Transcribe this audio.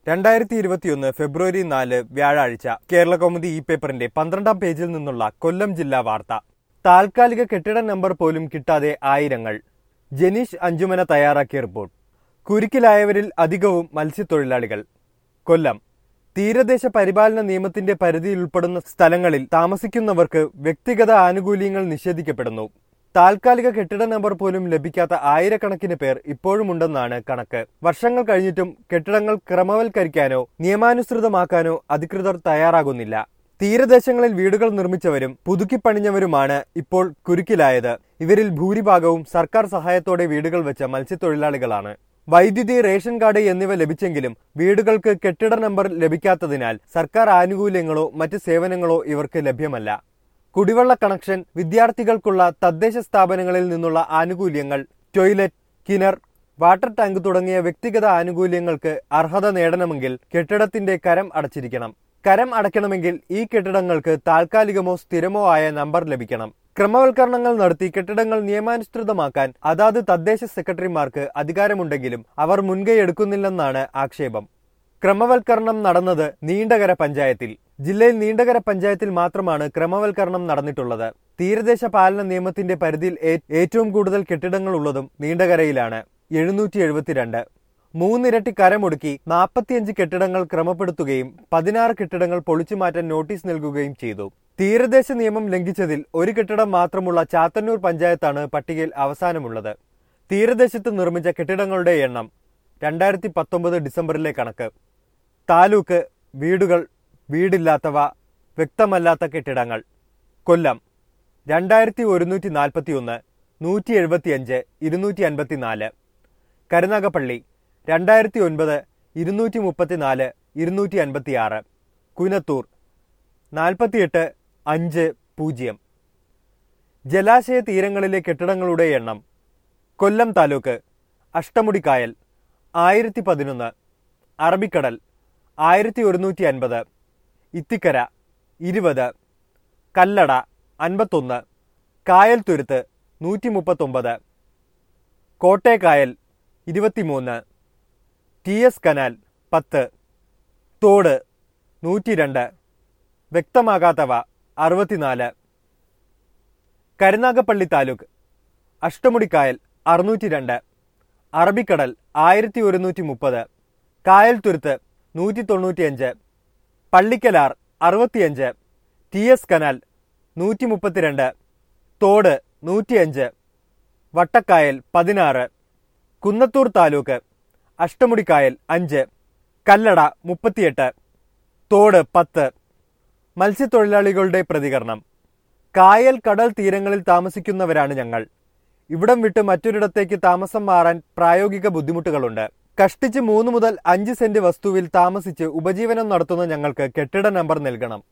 രണ്ടായിരത്തി ഇരുപത്തിയൊന്ന് ഫെബ്രുവരി നാല് വ്യാഴാഴ്ച കേരള കൗമുദി ഇ പേപ്പറിന്റെ പന്ത്രണ്ടാം പേജിൽ നിന്നുള്ള കൊല്ലം ജില്ലാ വാർത്ത താൽക്കാലിക കെട്ടിട നമ്പർ പോലും കിട്ടാതെ ആയിരങ്ങൾ ജനീഷ് അഞ്ചുമന തയ്യാറാക്കിയ റിപ്പോർട്ട് കുരുക്കിലായവരിൽ അധികവും മത്സ്യത്തൊഴിലാളികൾ കൊല്ലം തീരദേശ പരിപാലന നിയമത്തിന്റെ പരിധിയിൽ ഉൾപ്പെടുന്ന സ്ഥലങ്ങളിൽ താമസിക്കുന്നവർക്ക് വ്യക്തിഗത ആനുകൂല്യങ്ങൾ നിഷേധിക്കപ്പെടുന്നു താൽക്കാലിക കെട്ടിട നമ്പർ പോലും ലഭിക്കാത്ത ആയിരക്കണക്കിന് പേർ ഇപ്പോഴുമുണ്ടെന്നാണ് കണക്ക് വർഷങ്ങൾ കഴിഞ്ഞിട്ടും കെട്ടിടങ്ങൾ ക്രമവൽക്കരിക്കാനോ നിയമാനുസൃതമാക്കാനോ അധികൃതർ തയ്യാറാകുന്നില്ല തീരദേശങ്ങളിൽ വീടുകൾ നിർമ്മിച്ചവരും പുതുക്കിപ്പണിഞ്ഞവരുമാണ് ഇപ്പോൾ കുരുക്കിലായത് ഇവരിൽ ഭൂരിഭാഗവും സർക്കാർ സഹായത്തോടെ വീടുകൾ വെച്ച മത്സ്യത്തൊഴിലാളികളാണ് വൈദ്യുതി റേഷൻ കാർഡ് എന്നിവ ലഭിച്ചെങ്കിലും വീടുകൾക്ക് കെട്ടിട നമ്പർ ലഭിക്കാത്തതിനാൽ സർക്കാർ ആനുകൂല്യങ്ങളോ മറ്റ് സേവനങ്ങളോ ഇവർക്ക് ലഭ്യമല്ല കുടിവെള്ള കണക്ഷൻ വിദ്യാർത്ഥികൾക്കുള്ള തദ്ദേശ സ്ഥാപനങ്ങളിൽ നിന്നുള്ള ആനുകൂല്യങ്ങൾ ടോയ്ലറ്റ് കിണർ വാട്ടർ ടാങ്ക് തുടങ്ങിയ വ്യക്തിഗത ആനുകൂല്യങ്ങൾക്ക് അർഹത നേടണമെങ്കിൽ കെട്ടിടത്തിന്റെ കരം അടച്ചിരിക്കണം കരം അടയ്ക്കണമെങ്കിൽ ഈ കെട്ടിടങ്ങൾക്ക് താൽക്കാലികമോ സ്ഥിരമോ ആയ നമ്പർ ലഭിക്കണം ക്രമവൽക്കരണങ്ങൾ നടത്തി കെട്ടിടങ്ങൾ നിയമാനുസൃതമാക്കാൻ അതാത് തദ്ദേശ സെക്രട്ടറിമാർക്ക് അധികാരമുണ്ടെങ്കിലും അവർ മുൻകൈ എടുക്കുന്നില്ലെന്നാണ് ആക്ഷേപം ക്രമവൽക്കരണം നടന്നത് നീണ്ടകര പഞ്ചായത്തിൽ ജില്ലയിൽ നീണ്ടകര പഞ്ചായത്തിൽ മാത്രമാണ് ക്രമവൽക്കരണം നടന്നിട്ടുള്ളത് തീരദേശ പാലന നിയമത്തിന്റെ പരിധിയിൽ ഏ- ഏറ്റവും കൂടുതൽ കെട്ടിടങ്ങൾ ഉള്ളതും നീണ്ടകരയിലാണ് എഴുന്നൂറ്റി എഴുപത്തിരണ്ട് മൂന്നിരട്ടി കരമൊടുക്കി നാൽപ്പത്തിയഞ്ച് കെട്ടിടങ്ങൾ ക്രമപ്പെടുത്തുകയും പതിനാറ് കെട്ടിടങ്ങൾ പൊളിച്ചു മാറ്റാൻ നോട്ടീസ് നൽകുകയും ചെയ്തു തീരദേശ നിയമം ലംഘിച്ചതിൽ ഒരു കെട്ടിടം മാത്രമുള്ള ചാത്തന്നൂർ പഞ്ചായത്താണ് പട്ടികയിൽ അവസാനമുള്ളത് തീരദേശത്ത് നിർമ്മിച്ച കെട്ടിടങ്ങളുടെ എണ്ണം രണ്ടായിരത്തി പത്തൊമ്പത് ഡിസംബറിലെ കണക്ക് താലൂക്ക് വീടുകൾ വീടില്ലാത്തവ വ്യക്തമല്ലാത്ത കെട്ടിടങ്ങൾ കൊല്ലം രണ്ടായിരത്തി ഒരുന്നൂറ്റി നാൽപ്പത്തി ഒന്ന് നൂറ്റി എഴുപത്തിയഞ്ച് ഇരുന്നൂറ്റി അൻപത്തിനാല് കരുനാഗപ്പള്ളി രണ്ടായിരത്തി ഒൻപത് ഇരുന്നൂറ്റി മുപ്പത്തിനാല് ഇരുന്നൂറ്റി അൻപത്തിയാറ് കുനത്തൂർ നാൽപ്പത്തിയെട്ട് അഞ്ച് പൂജ്യം ജലാശയ തീരങ്ങളിലെ കെട്ടിടങ്ങളുടെ എണ്ണം കൊല്ലം താലൂക്ക് അഷ്ടമുടിക്കായൽ ആയിരത്തി പതിനൊന്ന് അറബിക്കടൽ ആയിരത്തി ഒരുന്നൂറ്റി അൻപത് ഇത്തിക്കര ഇരുപത് കല്ലട അൻപത്തൊന്ന് കായൽ തുരുത്ത് നൂറ്റി മുപ്പത്തൊമ്പത് കോട്ടേക്കായൽ ഇരുപത്തിമൂന്ന് ടി എസ് കനാൽ പത്ത് തോട് നൂറ്റിരണ്ട് വ്യക്തമാകാത്തവ അറുപത്തിനാല് കരുനാഗപ്പള്ളി താലൂക്ക് അഷ്ടമുടിക്കായൽ അറുന്നൂറ്റി രണ്ട് അറബിക്കടൽ ആയിരത്തി ഒരുന്നൂറ്റി മുപ്പത് കായൽ തുരുത്ത് നൂറ്റി തൊണ്ണൂറ്റിയഞ്ച് പള്ളിക്കലാർ അറുപത്തിയഞ്ച് ടി എസ് കനാൽ നൂറ്റി മുപ്പത്തിരണ്ട് തോട് നൂറ്റിയഞ്ച് വട്ടക്കായൽ പതിനാറ് കുന്നത്തൂർ താലൂക്ക് അഷ്ടമുടിക്കായൽ അഞ്ച് കല്ലട മുപ്പത്തിയെട്ട് തോട് പത്ത് മത്സ്യത്തൊഴിലാളികളുടെ പ്രതികരണം കായൽ കടൽ തീരങ്ങളിൽ താമസിക്കുന്നവരാണ് ഞങ്ങൾ ഇവിടം വിട്ട് മറ്റൊരിടത്തേക്ക് താമസം മാറാൻ പ്രായോഗിക ബുദ്ധിമുട്ടുകളുണ്ട് കഷ്ടിച്ച് മൂന്ന് മുതൽ അഞ്ച് സെന്റ് വസ്തുവിൽ താമസിച്ച് ഉപജീവനം നടത്തുന്ന ഞങ്ങൾക്ക് കെട്ടിട നമ്പർ നൽകണം